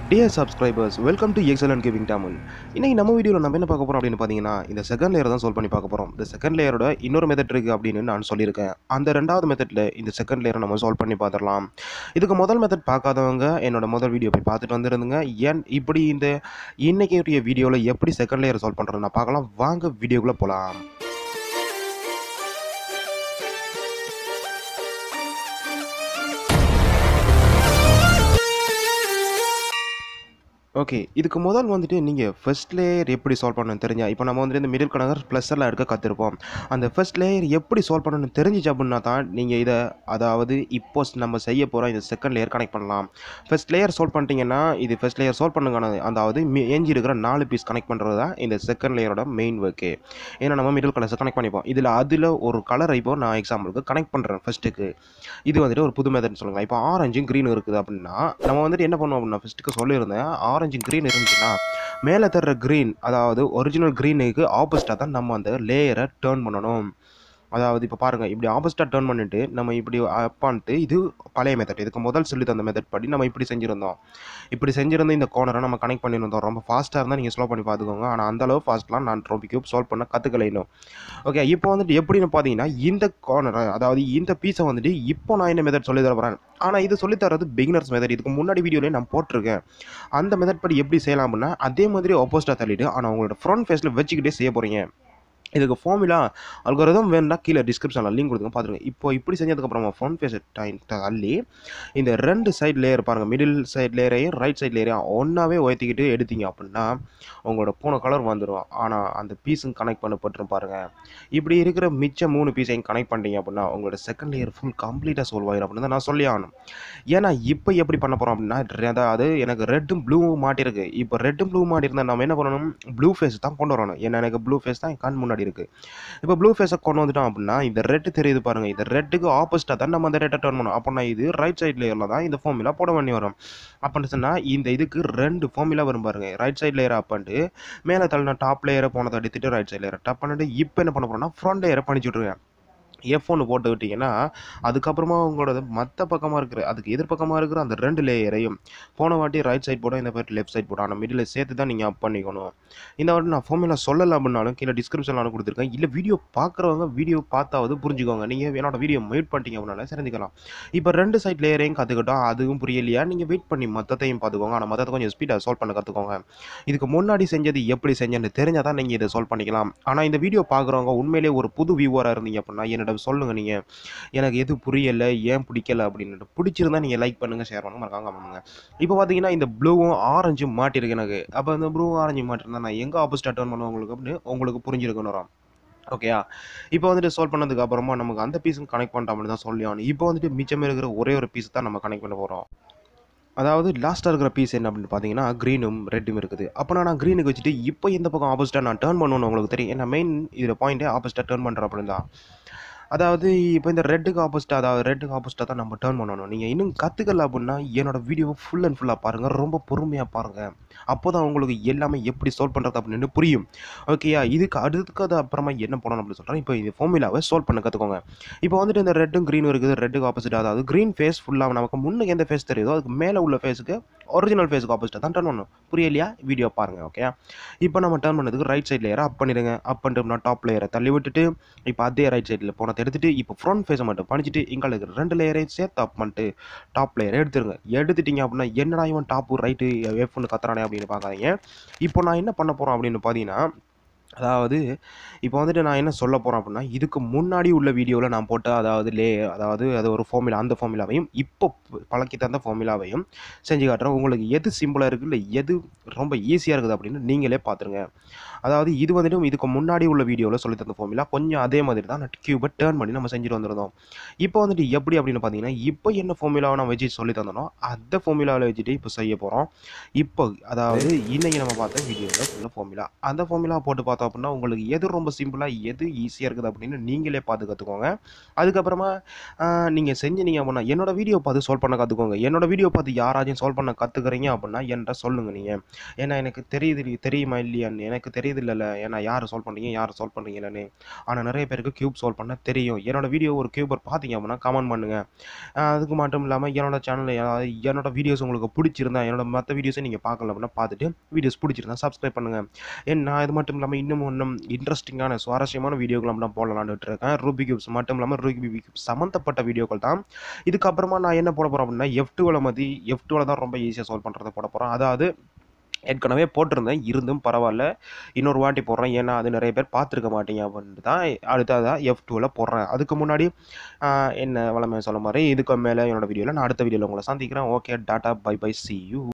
dear subscribers welcome to excellent caving Tamil இன்னைக்கு நம்ம வீடியோவில் நம்ம என்ன பார்க்க போகிறோம் அப்படின்னு பார்த்தீங்கன்னா இந்த செகண்ட் லேயர் தான் சால்வ் பண்ணி பார்க்க போகிறோம் இந்த செகண்ட் லேயரோட இன்னொரு மெத்தட் இருக்குது அப்படின்னு நான் சொல்லியிருக்கேன் அந்த ரெண்டாவது மெத்தடில் இந்த செகண்ட் லேயரை நம்ம சால்வ் பண்ணி பார்த்துடலாம் இதுக்கு முதல் மெத்தட் பார்க்காதவங்க என்னோட முதல் வீடியோ போய் பார்த்துட்டு வந்துருந்துங்க ஏன் இப்படி இந்த இன்னைக்கு வீடியோவில் எப்படி செகண்ட் லேயர் சால்வ் பண்ணுறது நான் பார்க்கலாம் வாங்க வீடியோக்குள்ளே போகலாம் ஓகே இதுக்கு முதல் வந்துட்டு நீங்கள் ஃபர்ஸ்ட் லேயர் எப்படி சால்வ் பண்ணணும்னு தெரிஞ்சா இப்போ நம்ம வந்துட்டு இந்த மிடில் கணக்கர் ப்ளஸ் எல்லாம் எடுக்க கற்றுருப்போம் அந்த ஃபர்ஸ்ட் லேயர் எப்படி சால்வ் பண்ணணும்னு தெரிஞ்சிச்சு அப்படின்னா தான் நீங்கள் இதை அதாவது இப்போ நம்ம செய்ய போகிற இந்த செகண்ட் லேயர் கனெக்ட் பண்ணலாம் ஃபர்ஸ்ட் லேயர் சால்வ் பண்ணிட்டீங்கன்னா இது ஃபர்ஸ்ட் லேயர் சால்வ் பண்ணுங்கான அதாவது மி- எஞ்சி இருக்கிற நாலு பீஸ் கனெக்ட் பண்ணுறது தான் இந்த செகண்ட் லேயரோட மெயின் ஒர்க்கு ஏன்னா நம்ம மிடில் கலர்ஸை கனெக்ட் பண்ணிப்போம் இதில் அதில் ஒரு கலரை இப்போ நான் எக்ஸாம்பிளுக்கு கனெக்ட் பண்ணுறேன் ஃபஸ்ட்டுக்கு இது வந்துட்டு ஒரு புது மெத்தட்னு சொல்லுங்கள் இப்போ ஆரஞ்சும் க்ரீன் இருக்குது அப்படின்னா நம்ம வந்துட்டு என்ன பண்ணுவோம் அப்படின்னா ஃபஸ்ட்டுக்கு சொல்லியிருந்தேன் ஆரஞ்சு க்ரீன் இருந்துச்சுன்னா மேலே தர்ற க்ரீன் அதாவது ஒரிஜினல் க்ரீனுக்கு ஆப்போசிட்டாக தான் நம்ம அந்த லேயரை டேர்ன் பண்ணணும் அதாவது இப்போ பாருங்கள் இப்படி ஆப்போசிட்டாக டேர்ன் பண்ணிட்டு நம்ம இப்படி அப்பான்ட்டு இது பழைய மெத்தட் இதுக்கு முதல் சொல்லி தந்த மெத்தட் படி நம்ம இப்படி செஞ்சுருந்தோம் இப்படி செஞ்சிருந்த இந்த கோனரை நம்ம கனெக்ட் பண்ணியிருந்தோம் ரொம்ப ஃபாஸ்ட்டாக இருந்தால் நீங்கள் ஸ்லோ பண்ணி பார்த்துக்கோங்க ஆனால் அந்த அளவு ஃபாஸ்ட்லாம் நான் ட்ரோபி கியூப் சால்வ் பண்ண கற்றுக்கல இன்னும் ஓகே இப்போ வந்துட்டு எப்படின்னு பார்த்தீங்கன்னா இந்த கார்னரை அதாவது இந்த பீஸை வந்துட்டு இப்போ நான் என்ன மெத்தட் சொல்லி தர போகிறேன் ஆனால் இது சொல்லித் தரது பிகினர்ஸ் மெத்தட் இதுக்கு முன்னாடி வீடியோலேயே நான் போட்டிருக்கேன் அந்த மெத்தட் படி எப்படி செய்யலாம் அப்படின்னா அதே மாதிரி ஆப்போசிட்டாக தள்ளிட்டு ஆனால் உங்களோட ஃப்ரண்ட் ஃபேஸில் வச்சுக்கிட்டே செய்ய போகிறீங்க இதுக்கு ஃபார்முலா அல்கோரிதம் வேணும்னா கீழே டிஸ்கிரிப்ஷனில் லிங்க் கொடுங்க பார்த்துருங்க இப்போ இப்படி செஞ்சதுக்கப்புறமா ஃப்ரண்ட் ஃபேஸ் டைம் தள்ளி இந்த ரெண்டு சைடு லேயர் பாருங்கள் மிடில் சைடு லேயரையும் ரைட் சைடு லேயரையும் ஒன்றாவே உயர்த்திக்கிட்டு எடுத்தீங்க அப்படின்னா உங்களோட பூனை கலர் வந்துடும் ஆனால் அந்த பீஸும் கனெக்ட் பண்ணப்பட்டுரும் பாருங்கள் இப்படி இருக்கிற மிச்ச மூணு பீஸையும் கனெக்ட் பண்ணிட்டீங்க அப்படின்னா உங்களோட செகண்ட் லேயர் ஃபுல் கம்ப்ளீட்டாக சால்வ் ஆயிரும் அப்படின்னு தான் நான் சொல்லி ஆகணும் ஏன்னா இப்போ எப்படி பண்ண போகிறோம் அப்படின்னா re- அதாவது எனக்கு ரெட்டும் ப்ளூவும் மாட்டிருக்கு இப்போ ரெட்டும் ப்ளூ மாட்டிருந்தா நம்ம என்ன பண்ணணும் ப்ளூ ஃபேஸ் தான் கொண்டு வரணும் ஏன்னா எனக்கு ப்ளூ ஃபேஸ் தான் என் கண் முன்னாடி இருக்குது இப்போ ப்ளூ ஃபேஸை கொண்டு வந்துட்டோம் அப்படின்னா இந்த ரெட் தெரியுது பாருங்கள் இந்த ரெட்டுக்கு ஆப்போசிட்டாக தான் நம்ம அந்த ரெட்டை டர்ன் பண்ணணும் அப்போனா இது ரைட் சைட் லேயரில் தான் இந்த ஃபார்முலா போட வேண்டி வரும் அப்படின்னு சொன்னால் இந்த இதுக்கு ரெண்டு ஃபார்முலா வரும் பாருங்க ரைட் சைட் லேயர் அப் பண்ணிட்டு மேலே தள்ளின டாப் லேயரை போனதை எடுத்துட்டு ரைட் சைட் லேயரை டப் பண்ணிட்டு இப்போ என்ன பண்ண போகிறோம்னா ஃப்ரண்ட் லேயரை பண்ணிச்சு விட்ருவேன் எஃப் ஒன்று போட்டு விட்டீங்கன்னா அதுக்கப்புறமா உங்களோட மற்ற பக்கமாக இருக்கிற அதுக்கு எதிர்பக்கமாக இருக்கிற அந்த ரெண்டு லேயரையும் போன வாட்டி ரைட் சைட் போட இந்த வாட்டி லெஃப்ட் சைட் போட ஆனால் மிடில் சேர்த்து தான் நீங்கள் அப் பண்ணிக்கணும் இந்த வாட்டி நான் ஃபார்முலா சொல்லலை அப்படின்னாலும் கீழே டிஸ்கிரிப்ஷனில் கொடுத்துருக்கேன் இல்லை வீடியோ பார்க்குறவங்க வீடியோ பார்த்தாவது புரிஞ்சுக்கோங்க நீங்கள் என்னோட வீடியோ வெயிட் பண்ணிட்டீங்க அப்படின்னால தெரிஞ்சுக்கலாம் இப்போ ரெண்டு சைட் லேயரையும் கற்றுக்கிட்டோம் அதுவும் புரியலையா நீங்கள் வெயிட் பண்ணி மொத்தத்தையும் பார்த்துக்கோங்க ஆனால் மொத்தத்தை கொஞ்சம் ஸ்பீடாக சால்வ் பண்ண கற்றுக்கோங்க இதுக்கு முன்னாடி செஞ்சது எப்படி செஞ்சேன்னு தெரிஞ்சால் தான் நீங்கள் இதை சால்வ் பண்ணிக்கலாம் ஆனால் இந்த வீடியோ பார்க்குறவங்க உண்மையிலே ஒரு புது வியூவராக இருந்தீங்க அப்படின்னா என்னிடம் சொல்லுங்கள் நீங்கள் எனக்கு எது புரியலை ஏன் பிடிக்கல அப்படின்னு பிடிச்சிருந்தா நீங்கள் லைக் பண்ணுங்கள் ஷேர் பண்ணுங்க மறக்காம பண்ணுங்க இப்போ பார்த்தீங்கன்னா இந்த ப்ளூவும் ஆரஞ்சும் மாட்டிருக்கு எனக்கு அப்போ இந்த ப்ளூவும் ஆரஞ்சு மாட்டிருந்தா நான் எங்கே ஆப்போசிட் டர்ன் பண்ணுவேன் உங்களுக்கு அப்படின்னு உங்களுக்கு புரிஞ்சிருக்குன்னு வரும் ஓகேயா இப்போ வந்துட்டு சால்வ் பண்ணதுக்கு அப்புறமா நமக்கு அந்த பீஸும் கனெக்ட் பண்ணிட்டோம் அப்படின்னு தான் சொல்லி ஆகணும் இப்போ வந்துட்டு மிச்சம் இருக்கிற ஒரே ஒரு பீஸ் தான் நம்ம கனெக்ட் பண்ண போகிறோம் அதாவது லாஸ்ட்டாக இருக்கிற பீஸ் என்ன அப்படின்னு பார்த்தீங்கன்னா க்ரீனும் ரெட்டும் இருக்குது அப்போ நான் க்ரீனுக்கு வச்சுட்டு இப்போ இந்த பக்கம் ஆப்போசிட்டாக நான் டேர்ன் பண்ணணும்னு உங்களுக்கு தெரியும் ஏன்னா மெயின் இதில் பாயிண்ட்டே ஆப்போசிட்டாக டேர்ன் பண்ணுற அப்படின்னு தான் அதாவது இப்போ இந்த ரெட்டுக்கு ஆப்போசிட்டாக அதாவது ரெட்டுக்கு ஆப்போசிட்டாக தான் நம்ம டேர்ன் பண்ணணும் நீங்கள் இன்னும் கற்றுக்கல அப்படின்னா என்னோட வீடியோவை ஃபுல் அண்ட் ஃபுல்லாக பாருங்கள் ரொம்ப பொறுமையாக பாருங்கள் அப்போ தான் உங்களுக்கு எல்லாமே எப்படி சால்வ் பண்ணுறது அப்படின்னு புரியும் ஓகேயா இதுக்கு அடுத்துக்கு அது அப்புறமா என்ன பண்ணணும் அப்படின்னு சொல்கிறேன் இப்போ இந்த ஃபார்முலாவை சால்வ் பண்ண கற்றுக்கோங்க இப்போ வந்துட்டு இந்த ரெட்டும் க்ரீனும் இருக்குது ரெட்டுக்கு ஆப்போசிட் அதாவது க்ரீன் ஃபேஸ் ஃபுல்லாக நமக்கு முன்னுக்கு எந்த ஃபேஸ் தெரியுதோ அதுக்கு மேலே உள்ள ஃபேஸுக்கு ஒரிஜினல் ஃபேஸுக்கு ஆப்போசிட்டாக தான் டர்ன் பண்ணணும் புரியலையா வீடியோ பாருங்கள் ஓகே இப்போ நம்ம டர்ன் பண்ணதுக்கு ரைட் சைட் லேயரை அப் பண்ணிடுங்க அப் பண்ணிட்டு நான் டாப் லேயரை தள்ளி விட்டுட்டு இப்போ அதே ரைட் சைடில் போனதை எடுத்துட்டு இப்போ ஃப்ரண்ட் ஃபேஸை மட்டும் பண்ணிச்சிட்டு எங்களுக்கு ரெண்டு லேயரையும் சேர்த்து அப் பண்ணிட்டு டாப் லேயரை எடுத்துருங்க எடுத்துட்டீங்க அப்படின்னா என்னடா இவன் டாப்பு ரைட்டு எஃப்னு கத்துறானே அப்படின்னு பார்க்காதீங்க இப்போ நான் என்ன பண்ண போகிறோம் அப்படின்னு பார்த்தீங்கன்னா அதாவது இப்போ வந்துட்டு நான் என்ன சொல்ல போகிறேன் அப்படின்னா இதுக்கு முன்னாடி உள்ள வீடியோவில் நான் போட்ட அதாவது லே அதாவது அது ஒரு ஃபார்முலா அந்த ஃபார்முலாவையும் இப்போ பழக்கி தந்த ஃபார்முலாவையும் செஞ்சு காட்டுறேன் உங்களுக்கு எது சிம்பிளாக இருக்குது இல்லை எது ரொம்ப ஈஸியாக இருக்குது அப்படின்னு நீங்களே பார்த்துருங்க அதாவது இது வந்துட்டு இதுக்கு முன்னாடி உள்ள வீடியோவில் சொல்லி தந்த ஃபார்முலா கொஞ்சம் அதே மாதிரி தான் நான் கியூபை டேர்ன் பண்ணி நம்ம செஞ்சுட்டு வந்திருந்தோம் இப்போ வந்துட்டு எப்படி அப்படின்னு பார்த்தீங்கன்னா இப்போ என்ன ஃபார்முலாவை நான் வச்சு சொல்லி தந்தனோ அந்த ஃபார்முலாவில் வச்சுட்டு இப்போ செய்ய போகிறோம் இப்போ அதாவது இன்னைக்கு நம்ம பார்த்த வீடியோவில் உள்ள ஃபார்முலா அந்த ஃபார்முலா போட்டு பார்த்தோம் பார்த்தோம் அப்படின்னா உங்களுக்கு எது ரொம்ப சிம்பிளாக எது ஈஸியாக இருக்குது அப்படின்னு நீங்களே பார்த்து கற்றுக்கோங்க அதுக்கப்புறமா நீங்கள் செஞ்சீங்க அப்படின்னா என்னோட வீடியோ பார்த்து சால்வ் பண்ண கற்றுக்கோங்க என்னோட வீடியோ பார்த்து யாராச்சும் சால்வ் பண்ண கற்றுக்குறீங்க அப்படின்னா என்கிட்ட சொல்லுங்கள் நீங்கள் ஏன்னா எனக்கு தெரியுது இல்ல- தெரியுமா இல்லையான்னு எனக்கு தெரியுது இல்லைல்ல ஏன்னா யார் சால்வ் பண்ணுறீங்க யார் சால்வ் பண்ணுறீங்கன்னு ஆனால் நிறைய பேருக்கு க்யூப் சால்வ் பண்ண தெரியும் என்னோட வீடியோ ஒரு க்யூபர் பார்த்தீங்க அப்படின்னா கமெண்ட் பண்ணுங்கள் அதுக்கு மட்டும் இல்லாமல் என்னோட சேனலில் என்னோட வீடியோஸ் உங்களுக்கு பிடிச்சிருந்தா என்னோட மற்ற வீடியோஸை நீங்கள் பார்க்கல அப்படின்னா பார்த்துட்டு வீடியோஸ் பிடிச்சிருந்தா சப்ஸ்கிரைப் பண்ணுங்கள் ஏன் நான் இது மட்டும் இல்லாமல் இன்னும் இன்னும் இன்ட்ரெஸ்டிங்கான சுவாரஸ்யமான வீடியோக்கள் நான் போடலான்னு இருக்கேன் ரூபி கியூப்ஸ் மட்டும் இல்லாமல் ரூபி கியூப்ஸ் சம்மந்தப்பட்ட வீடியோக்கள் தான் இதுக்கப்புறமா நான் என்ன போட போகிறேன் அப்படின்னா எஃப் டூவில் மதி எஃப் டூவில் தான் ரொம்ப ஈஸியாக சால்வ் பண்ணுறதை போட போகிறேன் அதாவது ஏற்கனவே போட்டிருந்தேன் இருந்தும் பரவாயில்ல இன்னொரு வாட்டி போடுறேன் ஏன்னா அது நிறைய பேர் பார்த்துருக்க மாட்டீங்க அப்படின்ட்டு தான் அடுத்ததாக எஃப் டூவில் போடுறேன் அதுக்கு முன்னாடி ஆஹ், என்ன வளமை சொல்ல மாதிரி இதுக்கு மேலே என்னோட வீடியோவில் நான் அடுத்த வீடியோவில் உங்களை சந்திக்கிறேன் okay tata bye bye see you